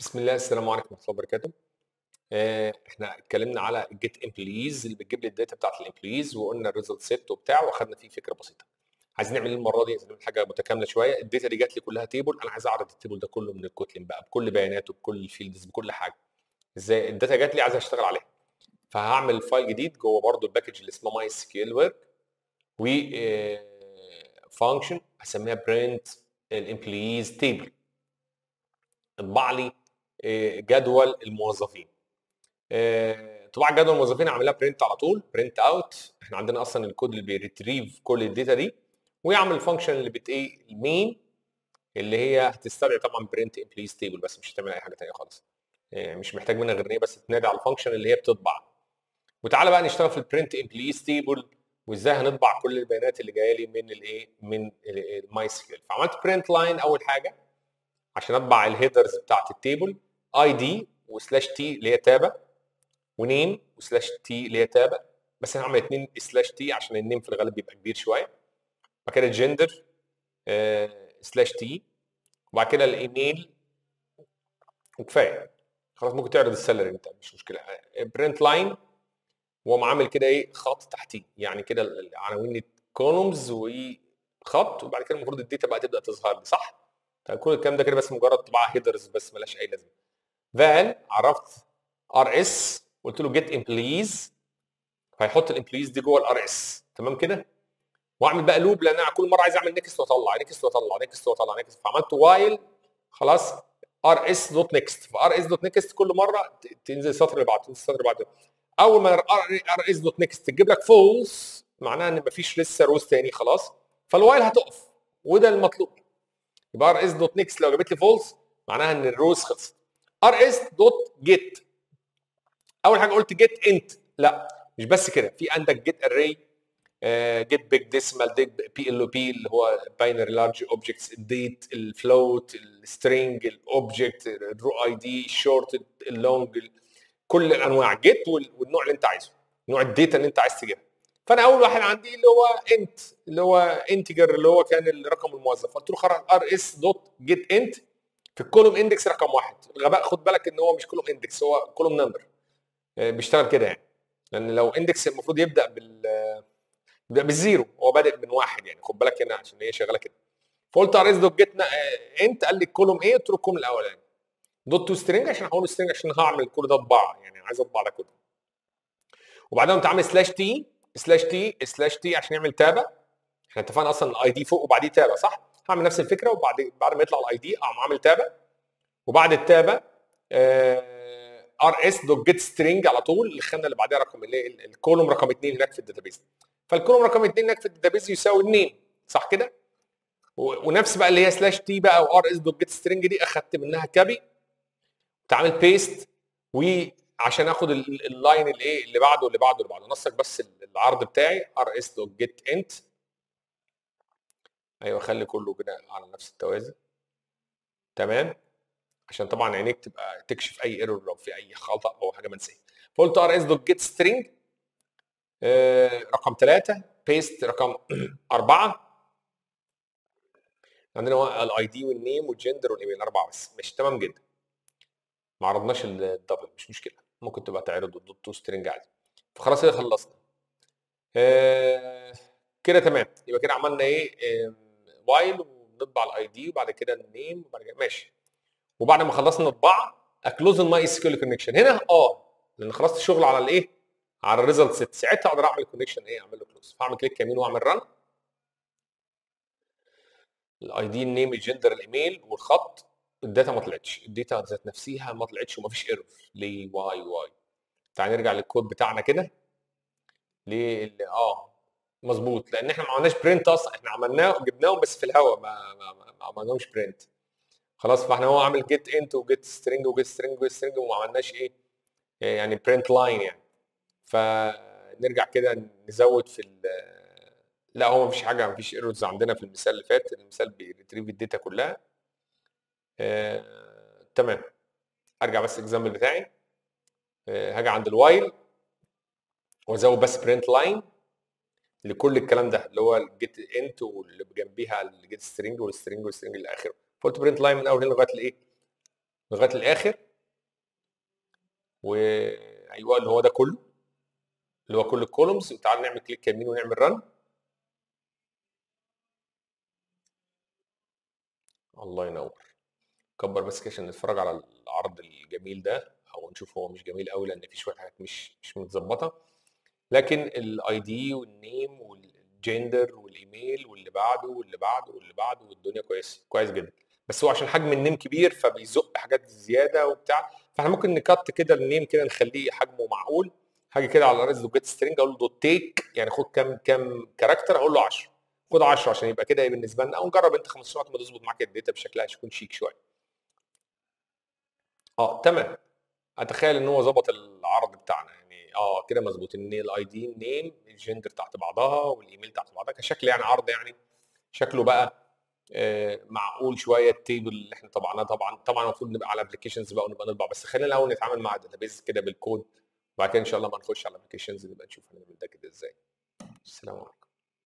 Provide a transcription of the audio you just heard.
بسم الله السلام عليكم ورحمه الله وبركاته آه، احنا اتكلمنا على الجيت امبلويز اللي بتجيب لي الداتا بتاعت الامبلويز وقلنا الريزلت سيت وبتاع واخدنا فيه فكره بسيطه عايزين نعمل ايه المره دي عايزين نعمل حاجه متكامله شويه الداتا دي جات لي كلها تيبل انا عايز اعرض التيبل ده كله من الكوتلين بقى بكل بياناته بكل الفيلدز بكل حاجه ازاي الداتا جات لي عايز اشتغل عليها فهعمل فايل جديد جوه برضو الباكج اللي اسمها ماي اس كيو ال ورك و فانكشن هسميها برنت الامبلويز تيبل اطبع لي آه، جدول الموظفين آه، طبعا جدول الموظفين اعملها برنت على طول برنت اوت احنا عندنا اصلا الكود اللي بيريتريف كل الداتا دي ويعمل الفانكشن اللي بت ايه المين اللي هي هتستدعي طبعا برنت امبلويز تيبل بس مش هتعمل اي حاجه ثانيه خالص آه، مش محتاج منها غير ان هي بس تنادي على الفانكشن اللي هي بتطبع وتعالى بقى نشتغل في البرنت امبلويز تيبل وازاي هنطبع كل البيانات اللي جايه لي من الايه من الماي سكيل فعملت برنت لاين اول حاجه عشان اطبع الهيدرز بتاعت التيبل اي دي وسلاش تي اللي هي تابه ونيم وسلاش تي اللي هي تابه بس انا هعمل اتنين سلاش تي عشان النيم في الغالب بيبقى كبير شويه بعد كده جندر سلاش تي وبعد كده الايميل وكفايه خلاص ممكن تعرض السالري انت مش مشكله برنت لاين وقوم عامل كده ايه خط تحتيه يعني كده العناوين كولومز وخط وبعد كده المفروض الداتا بقى تبدا تظهر لي صح؟ طيب كل الكلام ده كده بس مجرد طباعه هيدرز بس ملهاش اي لازمه فال عرفت ار اس قلت له جيت امبلويز هيحط الامبلويز دي جوه الار اس تمام كده واعمل بقى لوب لان انا كل مره عايز اعمل نكست واطلع نكست واطلع نكست واطلع نكست فعملت وايل خلاص ار اس دوت نكست فار اس دوت نكست كل مره ت- تنزل السطر اللي بعده السطر اللي بعده اول ما ار اس دوت نكست تجيب لك فولس معناها ان مفيش لسه روز تاني خلاص فالوايل هتقف وده المطلوب يبقى ار اس دوت نكست لو جابت لي فولس معناها ان الروز خلصت ار اس دوت جيت اول حاجه قلت جيت انت لا مش بس كده في عندك جيت اري جيت بيج ديسمال بي ال او بي اللي هو باينري لارج اوبجكتس الديت الفلوت السترينج الاوبجكت الرو اي دي الشورت اللونج كل الانواع جيت والنوع اللي انت عايزه نوع الداتا اللي انت عايز تجيبها فانا اول واحد عندي اللي هو انت اللي هو انتجر اللي هو كان الرقم الموظف قلت له خرج ار اس دوت جيت انت في الكولوم اندكس رقم واحد الغباء خد بالك ان هو مش كولوم اندكس هو كولوم نمبر بيشتغل كده يعني لان لو اندكس المفروض يبدا بال يبدا بالزيرو هو بادئ من واحد يعني خد بالك هنا عشان هي شغاله كده فقلت ار اس دوت جيت انت قال لي الكولوم ايه قلت له الكولوم الاولاني دوت تو سترينج عشان هقول سترينج عشان هعمل كل ده طباعه يعني عايز اطبع ده كله وبعدين قمت عامل سلاش تي سلاش تي سلاش تي عشان يعمل تابه احنا اتفقنا اصلا الاي دي فوق وبعديه تابه صح؟ هعمل نفس الفكره وبعد بعد ما يطلع الاي دي اقوم عامل تابه وبعد التابه ار اس دوت جيت سترينج على طول الخانه اللي بعدها رقم اللي هي ال- الكولوم رقم اثنين هناك في الداتابيز فالكولوم رقم اثنين هناك في الداتابيز يساوي النيم صح كده؟ و- ونفس بقى اللي هي سلاش تي بقى وار اس دوت جيت سترينج دي اخدت منها كابي تعمل بيست وعشان اخد ال- ال- اللاين الايه اللي بعده اللي بعده اللي بعده نسق بس ال- العرض بتاعي ار اس دوت جيت انت ايوه خلي كله كده على نفس التوازي تمام عشان طبعا عينيك تبقى تكشف اي ايرور لو في اي خطا او حاجه منسيه فقلت ار اس دوت جيت سترينج رقم ثلاثة بيست رقم أربعة عندنا الاي دي والنيم والجندر والايميل أربعة بس مش تمام جدا ما عرضناش الدبل مش مشكلة ممكن تبقى تعرض الدوت تو سترينج عادي فخلاص كده خلصنا آه، كده تمام يبقى كده عملنا ايه وايل ونطبع الاي دي وبعد كده النيم وبعد كده ماشي وبعد ما خلصنا نطبع اكلوز الماي اس كيو كونكشن هنا اه لان خلصت الشغل على الايه على الريزلت ست ساعتها اقدر اعمل كونكشن ايه اعمل له كلوز فاعمل كليك يمين واعمل رن الاي دي النيم الجندر الايميل والخط الداتا ما طلعتش الداتا ذات نفسها ما طلعتش ومفيش ايرور ليه واي واي تعال نرجع للكود بتاعنا كده ليه ال- اه مظبوط لان احنا ما عملناش برنت اصلا احنا عملناه جبناهم بس في الهواء ما ما, ما, ما عملناهمش برنت خلاص فاحنا هو عامل جيت انت وجيت سترينج وجيت سترينج وجيت سترينج وما عملناش ايه إيه يعني برنت لاين يعني فنرجع كده نزود في ال لا هو مفيش حاجه مفيش ايرورز عندنا في المثال اللي فات المثال بيريتريف الداتا كلها آه، تمام ارجع بس الاكزامبل بتاعي آه، هاجي عند الوايل وازود بس برنت لاين لكل الكلام ده اللي هو الجيت انت واللي جنبيها الجيت سترينج والسترينج والسترينج اللي اخره فقلت برنت لاين من اول هنا لغايه الايه لغايه الاخر وايوه اللي هو ده كله اللي هو كل الكولومز وتعال نعمل كليك يمين ونعمل رن الله ينور كبر بس كده عشان نتفرج على العرض الجميل ده او نشوف هو مش جميل قوي لان في شويه حاجات مش مش متظبطه لكن الاي دي والنيم والجندر والايميل واللي بعده واللي بعده واللي بعده والدنيا كويسه كويس جدا بس هو عشان حجم النيم كبير فبيزق حاجات زياده وبتاع فاحنا ممكن نكت كده النيم كده نخليه حجمه معقول هاجي كده على ريز جيت سترينج اقول له دوت تيك يعني خد كام كام كاركتر اقول له 10 خد 10 عشان يبقى كده بالنسبه لنا او نجرب انت 15 ما تظبط معاك الداتا بشكلها يكون شيك شويه اه تمام اتخيل ان هو ظبط العرض بتاعنا يعني اه كده مظبوط ان الاي دي نيم الجندر تحت بعضها والايميل تحت بعضها كشكل يعني عرض يعني شكله بقى آه معقول شويه التيبل اللي احنا طبعناه طبعا طبعا المفروض نبقى على ابلكيشنز بقى ونبقى نطبع بس خلينا الاول نتعامل مع الداتابيز كده بالكود وبعد كده ان شاء الله ما نخش على الابلكيشنز نبقى نشوف هنعمل ده كده ازاي السلام عليكم